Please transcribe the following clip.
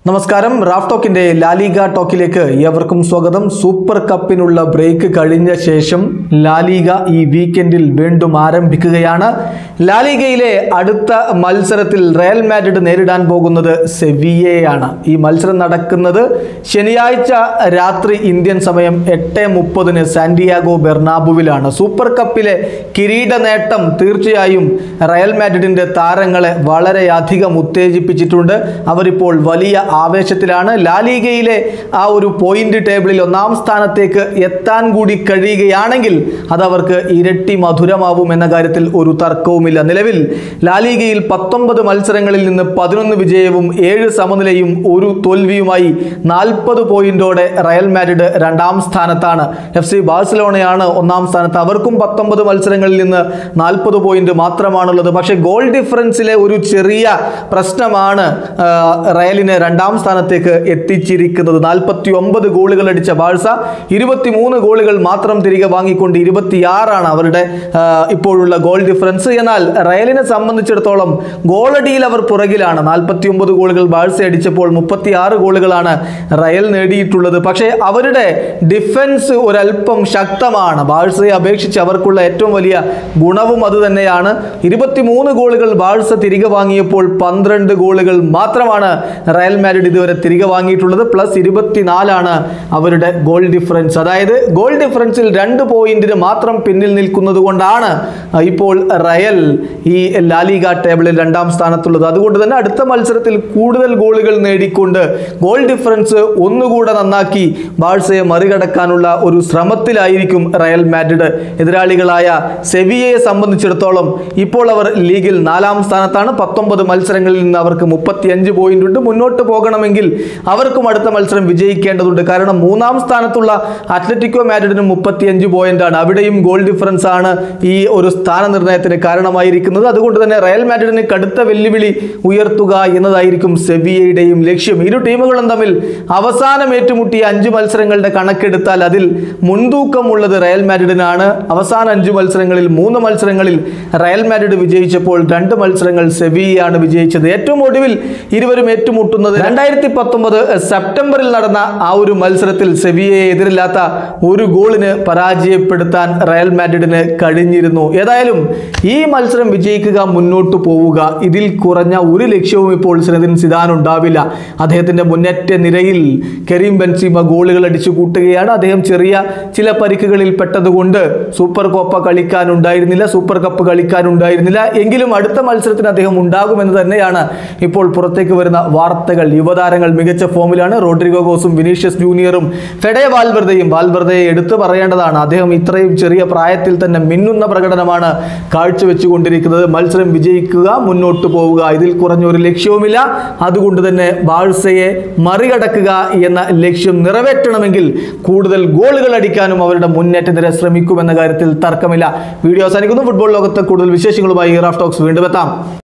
നമസ്കാരം Raf ടോക്കിന്റെ La Liga ടോക്കിലേക്ക് ഏവർക്കും സ്വാഗതം സൂപ്പർ കപ്പിനുള്ള ബ്രേക്ക് കഴിഞ്ഞ ശേഷം ലാലിഗ ഈ വീക്കെൻഡിൽ വീണ്ടും ആരംഭിക്കുകയാണ് ലാലിഗയിലെ അടുത്ത മത്സരത്തിൽ റയൽ മാഡ്രിഡ് നേരിടാൻ പോകുന്നത് സെവിയയാണ് ഈ മത്സരം നടക്കുന്നത് ശനിയാഴ്ച രാത്രി ഇന്ത്യൻ സമയം എട്ട് മുപ്പതിന് സാന്റിയാഗോ ബെർണാബുവിലാണ് സൂപ്പർ കപ്പിലെ കിരീട നേട്ടം തീർച്ചയായും റയൽ മാഡ്രിഡിന്റെ താരങ്ങളെ വളരെയധികം ഉത്തേജിപ്പിച്ചിട്ടുണ്ട് അവരിപ്പോൾ വലിയ ആവേശത്തിലാണ് ലാലിഗയിലെ ആ ഒരു പോയിന്റ് ടേബിളിൽ ഒന്നാം സ്ഥാനത്തേക്ക് എത്താൻ കൂടി കഴിയുകയാണെങ്കിൽ അതവർക്ക് ഇരട്ടി മധുരമാവും എന്ന കാര്യത്തിൽ ഒരു തർക്കവുമില്ല നിലവിൽ ലാലിഗയിൽ പത്തൊമ്പത് മത്സരങ്ങളിൽ നിന്ന് പതിനൊന്ന് വിജയവും ഏഴ് സമനിലയും ഒരു തോൽവിയുമായി നാൽപ്പത് പോയിന്റോടെ റയൽ മാഡ്രിഡ് രണ്ടാം സ്ഥാനത്താണ് എഫ് സി ബാഴ്സലോണയാണ് ഒന്നാം സ്ഥാനത്ത് അവർക്കും പത്തൊമ്പത് മത്സരങ്ങളിൽ നിന്ന് നാൽപ്പത് പോയിന്റ് മാത്രമാണുള്ളത് പക്ഷേ ഗോൾ ഡിഫറൻസിലെ ഒരു ചെറിയ പ്രശ്നമാണ് ആ, റയലിനെ രണ്ടാം സ്ഥാനത്തേക്ക് എത്തിച്ചിരിക്കുന്നത് നാൽപ്പത്തി ഒമ്പത് ഗോളുകൾ അടിച്ച ബാഴ്സ ഇരുപത്തിമൂന്ന് ഗോളുകൾ മാത്രം തിരികെ വാങ്ങിക്കൊണ്ട് ഇരുപത്തിയാറാണ് അവരുടെ ആ, ഇപ്പോഴുള്ള ഗോൾ ഡിഫറൻസ് എന്നാൽ റയലിനെ സംബന്ധിച്ചിടത്തോളം ഗോളടിയിൽ അവർ പുറകിലാണ് നാൽപ്പത്തി ഒമ്പത് ഗോളുകൾ ബാഴ്സ അടിച്ചപ്പോൾ മുപ്പത്തിയാറ് ഗോളുകളാണ് റയൽ നേടിയിട്ടുള്ളത് പക്ഷേ അവരുടെ ഡിഫൻസ് ഒരല്പം ശക്തമാണ് ബാഴ്സയെ അപേക്ഷിച്ച് അവർക്കുള്ള ഏറ്റവും വലിയ ഗുണവും അത് തന്നെയാണ് ഇരുപത്തിമൂന്ന് ഗോളുകൾ ബാഴ്സ തിരികെ വാങ്ങിയപ്പോൾ പന്ത്രണ്ട് ഗോളുകൾ മാത്രമാണ് റയൽ മാഡ്രിഡ് ഇതുവരെ തിരികെ വാങ്ങിയിട്ടുള്ളത് പ്ലസ് ഇരുപത്തിനാലാണ് അവരുടെ ഗോൾ ഡിഫറൻസ് അതായത് ഗോൾ ഡിഫറൻസിൽ രണ്ട് പോയിന്റിന് മാത്രം പിന്നിൽ നിൽക്കുന്നത് കൊണ്ടാണ് ഇപ്പോൾ റയൽ ഈ ലാലിഗ ടേബിളിൽ രണ്ടാം സ്ഥാനത്തുള്ളത് അതുകൊണ്ട് തന്നെ അടുത്ത മത്സരത്തിൽ കൂടുതൽ ഗോളുകൾ നേടിക്കൊണ്ട് ഗോൾ ഡിഫറൻസ് ഒന്നുകൂടെ നന്നാക്കി ബാഴ്സയെ മറികടക്കാനുള്ള ഒരു ശ്രമത്തിലായിരിക്കും റയൽ മാഡ്രിഡ് എതിരാളികളായ സെവിയയെ സംബന്ധിച്ചിടത്തോളം ഇപ്പോൾ അവർ ലീഗിൽ നാലാം സ്ഥാനത്താണ് പത്തൊമ്പത് മത്സരങ്ങളിൽ നിന്ന് അവർക്ക് മുപ്പത്തിയഞ്ച് പോയിന്റ് ഉണ്ട് മുന്നോട്ട് പോകണമെങ്കിൽ അവർക്കും അടുത്ത മത്സരം വിജയിക്കേണ്ടതുണ്ട് കാരണം മൂന്നാം സ്ഥാനത്തുള്ള അത്ലറ്റിക്കോ മാഡ്രിഡിന് മുപ്പത്തിയഞ്ച് പോയിന്റ് ആണ് അവിടെയും ഗോൾ ഡിഫറൻസ് ആണ് ഈ ഒരു സ്ഥാനനിർണയത്തിന് കാരണമായിരിക്കുന്നത് അതുകൊണ്ട് തന്നെ റയൽ മാഡ്രിഡിന് കടുത്ത വെല്ലുവിളി ഉയർത്തുക എന്നതായിരിക്കും സെവിയയുടെയും ലക്ഷ്യം ഇരു ടീമുകളും തമ്മിൽ അവസാനം ഏറ്റുമുട്ടിയ അഞ്ച് മത്സരങ്ങളുടെ കണക്കെടുത്താൽ അതിൽ മുൻതൂക്കമുള്ളത് റയൽ മാഡ്രിഡിനാണ് അവസാന അഞ്ച് മത്സരങ്ങളിൽ മൂന്ന് മത്സരങ്ങളിൽ റയൽ മാഡ്രിഡ് വിജയിച്ചപ്പോൾ രണ്ട് മത്സരങ്ങൾ സെവിയാണ് വിജയിച്ചത് ഏറ്റവും ഒടുവിൽ ഇരുവരും ഏറ്റുമുട്ടുന്നത് രണ്ടായിരത്തി പത്തൊമ്പത് സെപ്റ്റംബറിൽ നടന്ന ആ ഒരു മത്സരത്തിൽ സെവിയയെ എതിരില്ലാത്ത ഒരു ഗോളിന് പരാജയപ്പെടുത്താൻ റയൽ മാഡ്രിഡിന് കഴിഞ്ഞിരുന്നു ഏതായാലും ഈ മത്സരം വിജയിക്കുക മുന്നോട്ട് പോവുക ഇതിൽ കുറഞ്ഞ ഒരു ലക്ഷ്യവും ഇപ്പോൾ സിനദിൻ സിദാൻ ഉണ്ടാവില്ല അദ്ദേഹത്തിന്റെ മുന്നേറ്റ നിരയിൽ കരീം ബെൻസിമ ഗോളുകൾ അടിച്ചു കൂട്ടുകയാണ് അദ്ദേഹം ചെറിയ ചില പരിക്കുകളിൽ പെട്ടതുകൊണ്ട് സൂപ്പർ കോപ്പ കളിക്കാനുണ്ടായിരുന്നില്ല സൂപ്പർ കപ്പ് കളിക്കാനുണ്ടായിരുന്നില്ല എങ്കിലും അടുത്ത മത്സരത്തിന് അദ്ദേഹം ഉണ്ടാകുമെന്ന് തന്നെയാണ് ഇപ്പോൾ പുറത്തേക്ക് വരുന്ന വാർത്തകൾ യുവതാരങ്ങൾ മികച്ച ഫോമിലാണ് റോഡ്രിഗോ ഗോസും വിനീഷ്യസ് ജൂനിയറും ഫെഡെ വാൽവർദയും വാൽവർദയെ എടുത്തു പറയേണ്ടതാണ് അദ്ദേഹം ഇത്രയും ചെറിയ പ്രായത്തിൽ തന്നെ മിന്നുന്ന പ്രകടനമാണ് കാഴ്ചവെച്ചുകൊണ്ടിരിക്കുന്നത് മത്സരം വിജയിക്കുക മുന്നോട്ട് പോവുക ഇതിൽ കുറഞ്ഞ ഒരു ലക്ഷ്യവുമില്ല അതുകൊണ്ട് തന്നെ ബാഴ്സയെ മറികടക്കുക എന്ന ലക്ഷ്യം നിറവേറ്റണമെങ്കിൽ കൂടുതൽ ഗോളുകൾ അടിക്കാനും അവരുടെ മുന്നേറ്റ നിര ശ്രമിക്കുമെന്ന കാര്യത്തിൽ തർക്കമില്ല വീഡിയോ അവസാനിക്കുന്നു ഫുട്ബോൾ ലോകത്ത് കൂടുതൽ വിശേഷങ്ങളുമായി റാഫ് ടോക്സ് വീണ്ടും എത്താം